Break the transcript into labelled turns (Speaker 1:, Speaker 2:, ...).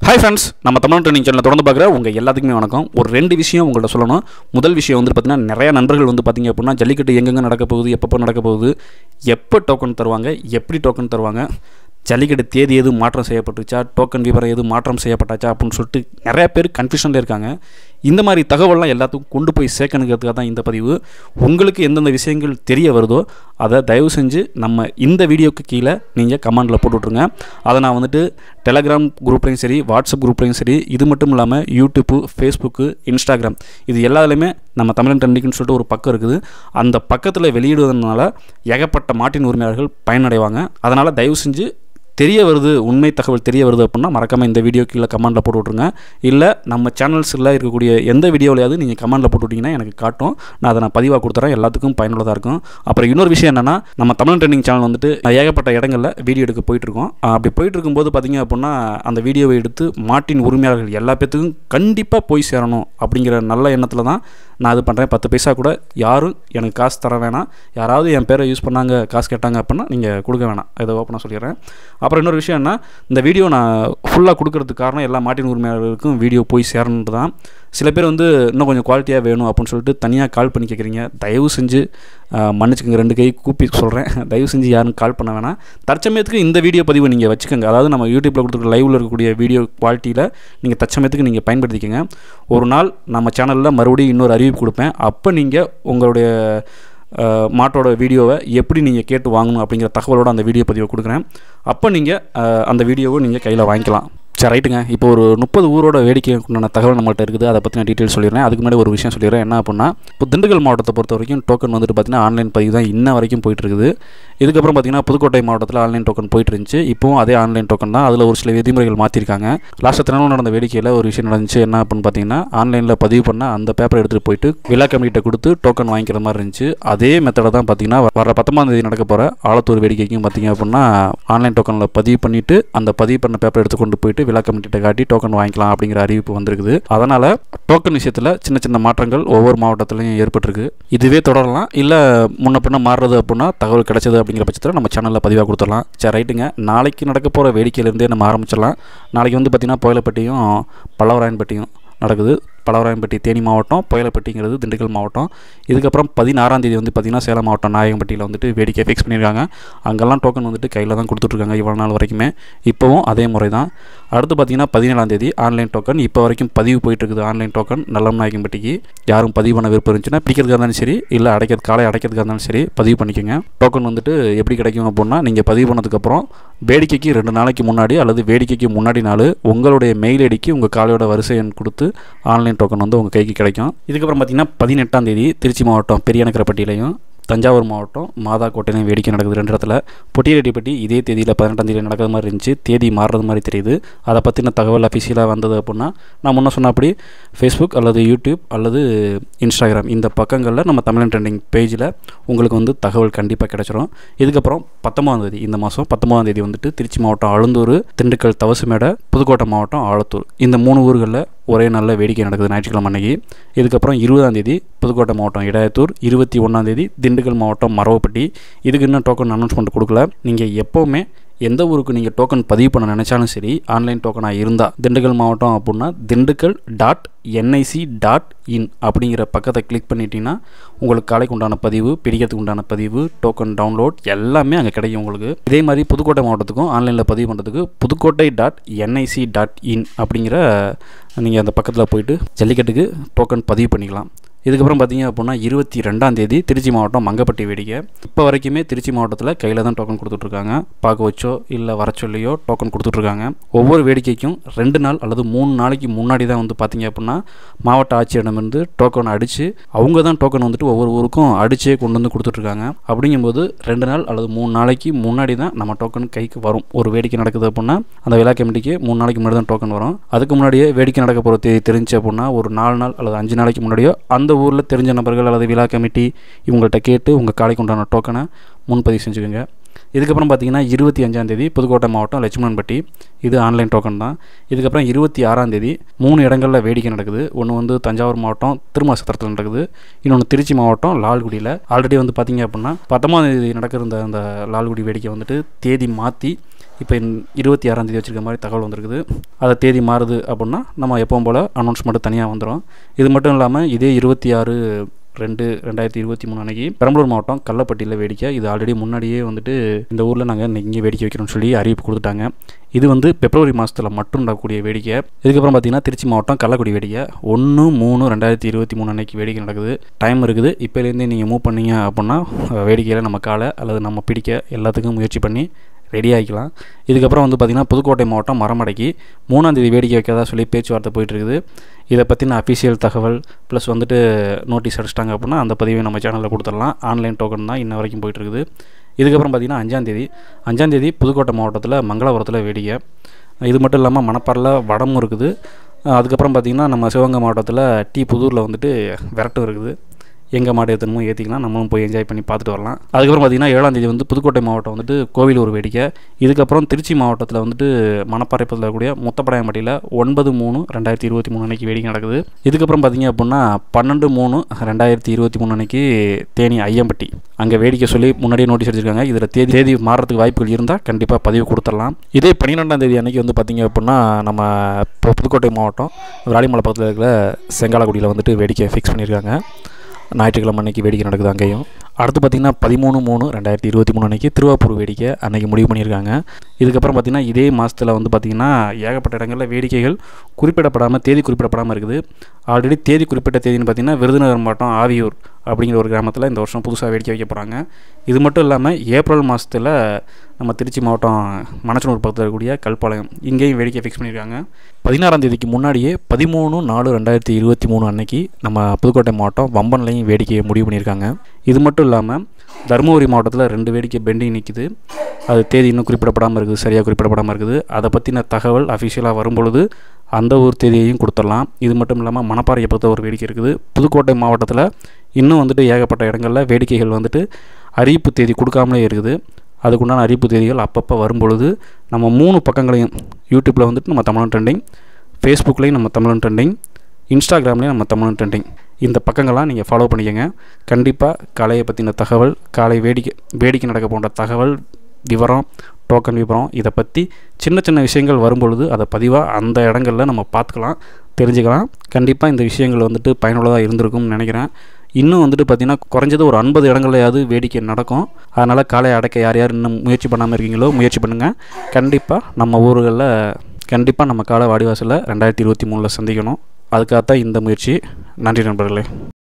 Speaker 1: hi friends நம்ம Tamil training சேனலை தொடர்ந்து பார்க்குற உங்கள் எல்லாத்துக்குமே வணக்கம் ஒரு ரெண்டு விஷயம் உங்கள்கிட்ட சொல்லணும் முதல் விஷயம் வந்து பார்த்தீங்கன்னா நிறைய நண்பர்கள் வந்து பார்த்தீங்க அப்படின்னா ஜல்லிக்கட்டு எங்கெங்கே நடக்க போகுது எப்பப்போ நடக்க போகுது எப்போ டோக்கன் தருவாங்க எப்படி டோக்கன் தருவாங்க ஜல்லிக்கட்டு தேதி எது மாற்றம் செய்யப்பட்டுச்சா டோக்கன் விவரம் எது மாற்றம் செய்யப்பட்டாச்சா அப்படின்னு சொல்லிட்டு நிறைய பேர் கன்ஃபியூஷனில் இருக்காங்க இந்த மாதிரி தகவல்லாம் எல்லாத்துக்கும் கொண்டு போய் சேர்க்கணுங்கிறதுக்காக தான் இந்த பதிவு உங்களுக்கு எந்தெந்த விஷயங்கள் தெரிய வருதோ அதை தயவு செஞ்சு நம்ம இந்த வீடியோக்கு கீழே நீங்கள் கமெண்டில் போட்டு விட்ருங்க அதை நான் வந்துட்டு டெலகிராம் குரூப்லேயும் சரி வாட்ஸ்அப் குரூப்லேயும் சரி இது மட்டும் இல்லாமல் யூடியூப்பு ஃபேஸ்புக்கு இன்ஸ்டாகிராம் இது எல்லாத்துலேயுமே நம்ம தமிழன் ட்ரெண்டிங்னு சொல்லிட்டு ஒரு பக்கம் இருக்குது அந்த பக்கத்தில் வெளியிடுவதனால ஏகப்பட்ட மாட்டின் உரிமையாளர்கள் பயனடைவாங்க அதனால் தயவு செஞ்சு தெரிய வருது உண்மை தகவல் தெரிய வருது அப்படின்னா மறக்காமல் இந்த வீடியோ கீழே கமெண்ட்டில் போட்டு விட்ருங்க இல்லை நம்ம சேனல்ஸில் இருக்கக்கூடிய எந்த வீடியோவிலையாவது நீங்கள் கமெண்ட்டில் போட்டு விட்டிங்கன்னா எனக்கு காட்டும் நான் அதை நான் பதிவாக கொடுத்துறேன் எல்லாத்துக்கும் பயனுள்ளதாக இருக்கும் அப்புறம் இன்னொரு விஷயம் என்னென்னா நம்ம தமிழ் ட்ரெண்டிங் சேனல் வந்துட்டு ஏகப்பட்ட இடங்களில் வீடியோ எடுக்க போயிட்டுருக்கோம் அப்படி போயிட்டு இருக்கும்போது பார்த்தீங்க அப்படின்னா அந்த வீடியோவை எடுத்து மாட்டின் உரிமையாளர்கள் எல்லா பேத்துக்கும் கண்டிப்பாக போய் சேரணும் அப்படிங்கிற நல்ல எண்ணத்தில் தான் நான் இது பண்ணுறேன் பத்து பைசா கூட யாரும் எனக்கு காசு தர வேணாம் யாராவது என் பேரை யூஸ் பண்ணாங்க காசு கேட்டாங்க அப்படின்னா நீங்கள் கொடுக்க வேணாம் இதை ஓப்பனாக சொல்லிடுறேன் அப்புறம் இன்னொரு விஷயம் என்ன இந்த வீடியோ நான் ஃபுல்லாக கொடுக்கறதுக்கு காரணம் எல்லா மாட்டின் உரிமையாளர்களுக்கும் வீடியோ போய் சேரணுன்றது தான் சில பேர் வந்து இன்னும் கொஞ்சம் குவாலிட்டியாக வேணும் அப்படின்னு சொல்லிட்டு தனியாக கால் பண்ணி கேட்குறீங்க தயவு செஞ்சு மன்னிச்சுக்கோங்க ரெண்டு கை கூப்பி சொல்கிறேன் தயவு செஞ்சு யாரும் கால் பண்ண வேணாம் தற்சமயத்துக்கு இந்த வீடியோ பதிவை நீங்கள் வச்சுக்கோங்க அதாவது நம்ம யூடியூப்பில் கொடுத்துருக்க லைவில் இருக்கக்கூடிய வீடியோ குவாலிட்டியில் நீங்கள் தற்சமயத்துக்கு நீங்கள் பயன்படுத்திக்கோங்க ஒரு நாள் நம்ம சேனலில் மறுபடியும் இன்னொரு அறிவிப்பு கொடுப்பேன் அப்போ நீங்கள் உங்களுடைய மாட்டோட வீடியோவை எப்படி நீங்கள் கேட்டு வாங்கணும் அப்படிங்கிற தகவலோட அந்த வீடியோ பதிவை கொடுக்குறேன் அப்போ நீங்கள் அந்த வீடியோவை நீங்கள் கையில் வாங்கிக்கலாம் சரி ரைட்டுங்க இப்போ ஒரு முப்பது ஊரோட வேடிக்கை உண்டான தகவல் நம்மள்ட்ட இருக்குது அதை பற்றின டீட்டெயில் சொல்லிடுறேன் அதுக்கு முன்னாடி ஒரு விஷயம் சொல்லிடுறேன் என்ன அப்படின்னா இப்போ திண்டுக்கல் மாவட்டத்தை பொறுத்த வரைக்கும் டோக்கன் வந்துட்டு பார்த்தீங்கன்னா ஆன்லைன் பதிவு தான் இன்ன வரைக்கும் போயிட்டு இருக்குது இதுக்கப்புறம் பார்த்தீங்கன்னா புதுக்கோட்டை மாவட்டத்தில் ஆன்லைன் டோக்கன் போயிட்டு இருந்துச்சு இப்போவும் அதே ஆன்லைன் டோக்கன் தான் அதில் ஒரு சில விதிமுறைகள் மாற்றிருக்காங்க லாஸ்ட் தினம் நடந்த வேடிக்கையில் ஒரு விஷயம் நடந்துச்சு என்ன அப்படின்னு பார்த்தீங்கன்னா ஆன்லைனில் பதிவு பண்ண அந்த பேப்பரை எடுத்துகிட்டு போயிட்டு விழா கமிட்டிகிட்ட கொடுத்து டோக்கன் வாங்கிக்கிற மாதிரி இருந்துச்சு அதே மெத்தடை தான் பார்த்தீங்கன்னா வர பத்தொம்பதாம் தேதி நடக்க போகிற ஆலத்தூர் வேடிக்கைக்கும் பார்த்தீங்க அப்படின்னா ஆன்லைன் டோக்கனில் பதிவு பண்ணிவிட்டு அந்த பதிவு பண்ண பேப்பரை எடுத்து கொண்டு போயிட்டு விழா கமிட்டிகிட்ட காட்டி டோக்கன் வாங்கிக்கலாம் அப்படிங்கிற அறிவிப்பு வந்திருக்குது அதனால் டோக்கன் விஷயத்தில் சின்ன சின்ன மாற்றங்கள் ஒவ்வொரு மாவட்டத்திலையும் ஏற்பட்டிருக்கு இதுவே தொடரலாம் இல்லை முன்ன பின்ன மாறுறது அப்படின்னா தகவல் கிடைச்சது அப்படிங்கிற பட்சத்தில் நம்ம சேனலில் பதிவாக கொடுத்துடலாம் சரி ரைட்டுங்க நாளைக்கு நடக்க போகிற வேடிக்கையிலேருந்தே நம்ம ஆரம்பிச்சிடலாம் நாளைக்கு வந்து பார்த்திங்கன்னா புயலப்பட்டியும் பல்லவராயன்பட்டியும் நடக்குது பலவராயன்பட்டி தேனி மாவட்டம் புயலப்பட்டிங்கிறது திண்டுக்கல் மாவட்டம் இதுக்கப்புறம் பதினாறாம் தேதி வந்து பார்த்திங்கன்னா சேலம் மாவட்டம் நாயகம்பட்டியில் வந்துட்டு வேடிக்கை ஃபிக்ஸ் பண்ணியிருக்காங்க அங்கெல்லாம் டோக்கன் வந்துட்டு கையில் தான் கொடுத்துட்ருக்காங்க இவ்வளோ நாள் வரைக்குமே இப்போவும் அதே முறை தான் அடுத்து பார்த்திங்கன்னா பதினேழாம் தேதி ஆன்லைன் டோக்கன் இப்போ வரைக்கும் பதிவு போயிட்டுருக்குது ஆன்லைன் டோக்கன் நல்லம் நாயகம்பட்டிக்கு யாரும் பதிவு பண்ண விருப்பம் இருந்துச்சுன்னா பிடிக்கிறதுக்காக இருந்தாலும் சரி இல்லை அடைக்கிறது காலை அடைக்கிறதுக்காக இருந்தாலும் சரி பதிவு பண்ணிக்கோங்க டோக்கன் வந்துட்டு எப்படி கிடைக்கும் அப்படின்னா நீங்கள் பதிவு பண்ணதுக்கப்புறம் வேடிக்கைக்கு ரெண்டு நாளைக்கு முன்னாடி அல்லது வேடிக்கைக்கு முன்னாடி நாள் உங்களுடைய மெயில் ஐடிக்கு உங்கள் காலையோட வரிசை எண் கொடுத்து ஆன்லைன் டோக்கன் வந்து உங்கள் கைக்கு கிடைக்கும் இதுக்கப்புறம் பார்த்தீங்கன்னா பதினெட்டாம் தேதி திருச்சி மாவட்டம் பெரியநக்கரப்பட்டியிலையும் தஞ்சாவூர் மாவட்டம் மாதா கோட்டையிலையும் வேடிக்கை நடக்குது ரெண்டு இடத்துல பொட்டியரெட்டிப்பட்டி இதே தேதியில் பதினெட்டாம் தேதி நடக்கிற மாதிரி இருந்துச்சு தேதி மாறுறது மாதிரி தெரியுது அதை பற்றின தகவல் அஃபிஷியலாக வந்தது அப்படின்னா நான் முன்ன சொன்னபடி ஃபேஸ்புக் அல்லது யூடியூப் அல்லது இன்ஸ்டாகிராம் இந்த பக்கங்களில் நம்ம தமிழன் ட்ரெண்டிங் பேஜில் உங்களுக்கு வந்து தகவல் கண்டிப்பாக கிடச்சிரும் இதுக்கப்புறம் பத்தொம்பதாம் தேதி இந்த மாதம் பத்தொம்பதாம் தேதி வந்துட்டு திருச்சி மாவட்டம் அழுந்தூர் திண்டுக்கல் தவசுமேடை புதுக்கோட்டை மாவட்டம் ஆலத்தூர் இந்த மூணு ஊர்களில் ஒரே நல்ல வேடிக்கை நடக்குது ஞாயிற்றுக்கிழமை அன்னைக்கு இதுக்கப்புறம் இருபதாம் தேதி புதுக்கோட்டை மாவட்டம் இடையத்தூர் இருபத்தி ஒன்றாம் தேதி திண்டுக்கல் மாவட்டம் மரவப்பட்டி இதுக்கு இன்னும் டோக்கன் அனௌன்ஸ்மெண்ட் கொடுக்கல நீங்கள் எப்போவுமே எந்த ஊருக்கு நீங்கள் டோக்கன் பதிவு பண்ண நினச்சாலும் சரி ஆன்லைன் டோக்கனாக இருந்தால் திண்டுக்கல் மாவட்டம் அப்படின்னா Dindigul dot NIC dot in அப்படிங்கிற பக்கத்தை கிளிக் பண்ணிட்டீங்கன்னா உங்களுக்கு காலைக்கு உண்டான பதிவு பிடிக்கிறதுக்கு உண்டான பதிவு டோக்கன் டவுன்லோட் எல்லாமே அங்கே கிடைக்கும் உங்களுக்கு இதே மாதிரி புதுக்கோட்டை மாவட்டத்துக்கும் ஆன்லைனில் பதிவு பண்ணுறதுக்கு Pudukkottai dot NIC dot in அப்படிங்கிற நீங்கள் அந்த பக்கத்தில் போயிட்டு ஜல்லிக்கட்டுக்கு டோக்கன் பதிவு பண்ணிக்கலாம் இதுக்கப்புறம் பார்த்தீங்க அப்படின்னா இருபத்தி ரெண்டாம் தேதி திருச்சி மாவட்டம் மங்கப்பட்டி வேடிக்கை இப்போ வரைக்குமே திருச்சி மாவட்டத்தில் கையில் தான் டோக்கன் கொடுத்துட்ருக்காங்க பார்க்க வச்சோ இல்லை வர சொல்லியோ டோக்கன் கொடுத்துட்ருக்காங்க ஒவ்வொரு வேடிக்கைக்கும் ரெண்டு நாள் அல்லது மூணு நாளைக்கு முன்னாடி தான் வந்து பார்த்தீங்க அப்படின்னா மாவட்ட ஆட்சியரிடமிருந்து டோக்கன் அடித்து அவங்க தான் டோக்கன் வந்துட்டு ஒவ்வொரு ஊருக்கும் அடிச்சே கொண்டு வந்து கொடுத்துட்ருக்காங்க அப்படிங்கும்போது ரெண்டு நாள் அல்லது மூணு நாளைக்கு முன்னாடி தான் நம்ம டோக்கன் கைக்கு வரும் ஒரு வேடிக்கை நடக்குது அப்படின்னா அந்த விழா கமிட்டிக்கு மூணு நாளைக்கு முன்னாடி தான் டோக்கன் வரும் அதுக்கு முன்னாடியே வேடிக்கை நடக்க போகிற தேதி தெரிஞ்சு அப்படின்னா ஒரு நாலு நாள் அல்லது அஞ்சு நாளைக்கு முன்னாடியோ அந்த ஊரில் தெரிஞ்ச நபர்கள் அல்லது விழா கமிட்டி இவங்கள்ட்ட கேட்டு உங்கள் காலைக்கு உண்டான டோக்கனை முன்பதிவு செஞ்சுக்கோங்க இதுக்கப்புறம் பார்த்தீங்கன்னா இருபத்தி அஞ்சாந்தேதி புதுக்கோட்டை மாவட்டம் லட்சுமணன்பட்டி இது ஆன்லைன் டோக்கன் தான் இதுக்கப்புறம் இருபத்தி ஆறாந்தேதி மூணு இடங்களில் வேடிக்கை நடக்குது ஒன்று வந்து தஞ்சாவூர் மாவட்டம் திருமசத்திரத்தில் நடக்குது இன்னொன்று திருச்சி மாவட்டம் லால்குடியில் ஆல்ரெடி வந்து பார்த்தீங்க அப்படின்னா பத்தொம்பதாம் தேதி நடக்கிற இந்த அந்த லால்குடி வேடிக்கை வந்துட்டு தேதி மாற்றி இப்போ இருபத்தி ஆறாம் தேதி வச்சுருக்க மாதிரி தகவல் வந்திருக்குது அதை தேதி மாறுது அப்படின்னா நம்ம எப்பவும் போல் அனௌன்ஸ்மெண்ட் தனியாக வந்துடும் இது மட்டும் இல்லாமல் இதே இருபத்தி ஆறு ரெண்டு ரெண்டாயிரத்தி இருபத்தி மூணு அன்னைக்கு பெரம்பலூர் மாவட்டம் கள்ளப்பட்டியில் வேடிக்கை இது ஆல்ரெடி முன்னாடியே வந்துட்டு இந்த ஊரில் நாங்கள் இங்கே வேடிக்கை வைக்கிறோம்னு சொல்லி அறிவிப்பு கொடுத்துட்டாங்க இது வந்து பிப்ரவரி மாதத்தில் மட்டும் நடக்கக்கூடிய வேடிக்கை இதுக்கப்புறம் பார்த்தீங்கன்னா திருச்சி மாவட்டம் கள்ளக்குடி வேடிக்கை ஒன்று மூணு ரெண்டாயிரத்தி இருபத்தி மூணு அன்னைக்கு வேடிக்கை நடக்குது டைம் இருக்குது இப்போலேருந்தே நீங்கள் மூவ் பண்ணீங்க அப்படின்னா வேடிக்கையில் நம்ம காலை அல்லது நம்ம பிடிக்க எல்லாத்துக்கும் முயற்சி பண்ணி ரெடி ஆகிக்கலாம் இதுக்கப்புறம் வந்து பார்த்திங்கன்னா புதுக்கோட்டை மாவட்டம் மரமடைக்கு மூணாந்தேதி வேடிக்கை வைக்கிறதா சொல்லி பேச்சுவார்த்தை போயிட்டுருக்குது இதை பற்றின அஃபிஷியல் தகவல் ப்ளஸ் வந்துட்டு நோட்டீஸ் அடிச்சிட்டாங்க அப்படின்னா அந்த பதிவை நம்ம சேனலில் கொடுத்துடலாம் ஆன்லைன் டோக்கன் தான் இன்ன வரைக்கும் போயிட்டுருக்குது இதுக்கப்புறம் பார்த்திங்கன்னா அஞ்சாந்தேதி அஞ்சாந்தேதி புதுக்கோட்டை மாவட்டத்தில் மங்களபுரத்தில் வேடிக்கை இது மட்டும் இல்லாமல் மணப்பாறையில் வடமும் இருக்குது அதுக்கப்புறம் பார்த்திங்கன்னா நம்ம சிவகங்கை மாவட்டத்தில் டி புதூரில் வந்துட்டு விரட்டும் இருக்குது எங்கள் மாடு எத்தனமோ ஏற்றிக்கலாம் நம்மளும் போய் என்ஜாய் பண்ணி பார்த்துட்டு வரலாம் அதுக்கப்புறம் பார்த்திங்கன்னா ஏழாம் தேதி வந்து புதுக்கோட்டை மாவட்டம் வந்துட்டு கோவில் ஒரு வேடிக்கை இதுக்கப்புறம் திருச்சி மாவட்டத்தில் வந்துட்டு மணப்பாறை பக்கத்தில் இருக்கக்கூடிய முத்தப்படாயம்பட்டியில் ஒன்பது மூணு ரெண்டாயிரத்தி இருபத்தி மூணு அன்னைக்கு வேடிக்கை நடக்குது இதுக்கப்புறம் பார்த்திங்க அப்படின்னா பன்னெண்டு மூணு ரெண்டாயிரத்தி இருபத்தி மூணு அன்னைக்கு தேனி ஐயம்பட்டி அங்கே வேடிக்கை சொல்லி முன்னாடியே நோட்டீஸ் அடிச்சிருக்காங்க இதில் தேதி தேதி மாறுறதுக்கு வாய்ப்புகள் இருந்தால் கண்டிப்பாக பதிவு கொடுத்துடலாம் இதே பன்னிரெண்டாம் தேதி அன்னைக்கு வந்து பார்த்திங்க அப்படின்னா நம்ம இப்போ புதுக்கோட்டை மாவட்டம் விராலிமலை பக்கத்தில் இருக்கிற செங்காலக்குடியில் வந்துட்டு வேடிக்கை ஃபிக்ஸ் பண்ணியிருக்காங்க ஞாயிற்றுக்கிழமை அன்னைக்கு வேடிக்கை நடக்குது அங்கேயும் அடுத்து பார்த்திங்கன்னா பதிமூணு மூணு ரெண்டாயிரத்தி இருபத்தி மூணு அன்னைக்கு திருவாப்பூர் வேடிக்கை அன்னைக்கு முடிவு பண்ணியிருக்காங்க இதுக்கப்புறம் பார்த்திங்கன்னா இதே மாதத்தில் வந்து பார்த்திங்கன்னா ஏகப்பட்ட இடங்களில் வேடிக்கைகள் குறிப்பிடப்படாமல் தேதி குறிப்பிடப்படாமல் இருக்குது ஆல்ரெடி தேதி குறிப்பிட்ட தேதின்னு பார்த்திங்கன்னா விருதுநகர் மாவட்டம் ஆவியூர் அப்படிங்கிற ஒரு கிராமத்தில் இந்த வருஷம் புதுசாக வேடிக்கை வைக்க போகிறாங்க இது மட்டும் இல்லாமல் ஏப்ரல் மாதத்தில் நம்ம திருச்சி மாவட்டம் மணச்சனூர் பக்கத்தில் இருக்கக்கூடிய கல்பாளையம் இங்கேயும் வேடிக்கை ஃபிக்ஸ் பண்ணியிருக்காங்க பதினாறாம் தேதிக்கு முன்னாடியே பதிமூணு நாலு ரெண்டாயிரத்தி இருபத்தி மூணு அன்னைக்கு நம்ம புதுக்கோட்டை மாவட்டம் வம்பன்லையும் வேடிக்கையை முடிவு பண்ணியிருக்காங்க இது மட்டும் இல்லாமல் தருமபுரி மாவட்டத்தில் ரெண்டு வேடிக்கை பெண்டிங் நிற்கிது அது தேதி இன்னும் குறிப்பிடப்படாமல் இருக்குது சரியாக குறிப்பிடப்படாமல் இருக்குது அதை பற்றின தகவல் அஃபிஷியலாக வரும்பொழுது அந்த ஒரு தேதியையும் கொடுத்துடலாம் இது மட்டும் இல்லாமல் மணப்பாறையை பொறுத்த ஒரு வேடிக்கை இருக்குது புதுக்கோட்டை மாவட்டத்தில் இன்னும் வந்துட்டு ஏகப்பட்ட இடங்களில் வேடிக்கைகள் வந்துட்டு அறிவிப்பு தேதி கொடுக்காமலே இருக்குது அதுக்குண்டான அறிவிப்பு தேதிகள் அப்பப்போ வரும்பொழுது நம்ம மூணு பக்கங்களையும் யூடியூப்பில் வந்துட்டு நம்ம தமிழன் ட்ரெண்டிங் ஃபேஸ்புக்லேயும் நம்ம தமிழன் ட்ரெண்டிங் இன்ஸ்டாகிராம்லேயும் நம்ம தமிழன் ட்ரெண்டிங் இந்த பக்கங்கள்லாம் நீங்கள் ஃபாலோ பண்ணிக்கோங்க கண்டிப்பாக காலையை பற்றின தகவல் காலை வேடிக்கை வேடிக்கை நடக்க போன்ற தகவல் விவரம் டோக்கன் விவரம் இதை பற்றி சின்ன சின்ன விஷயங்கள் வரும்பொழுது அதை பதிவாக அந்த இடங்களில் நம்ம பார்த்துக்கலாம் தெரிஞ்சுக்கலாம் கண்டிப்பாக இந்த விஷயங்கள் வந்துட்டு பயனுள்ளதாக இருந்திருக்கும்னு நினைக்கிறேன் இன்னும் வந்துட்டு பார்த்திங்கன்னா குறைஞ்சது ஒரு ஐம்பது இடங்கள்லையாவது வேடிக்கை நடக்கும் அதனால் காலை அடக்க யார் யார் இன்னும் முயற்சி பண்ணாமல் இருக்கீங்களோ முயற்சி பண்ணுங்கள் கண்டிப்பாக நம்ம ஊர்களில் கண்டிப்பாக நம்ம காலை வாடிவாசலில் ரெண்டாயிரத்தி இருபத்தி மூணில் சந்திக்கணும் அதுக்காகத்தான் இந்த முயற்சி நன்றி நண்பர்களே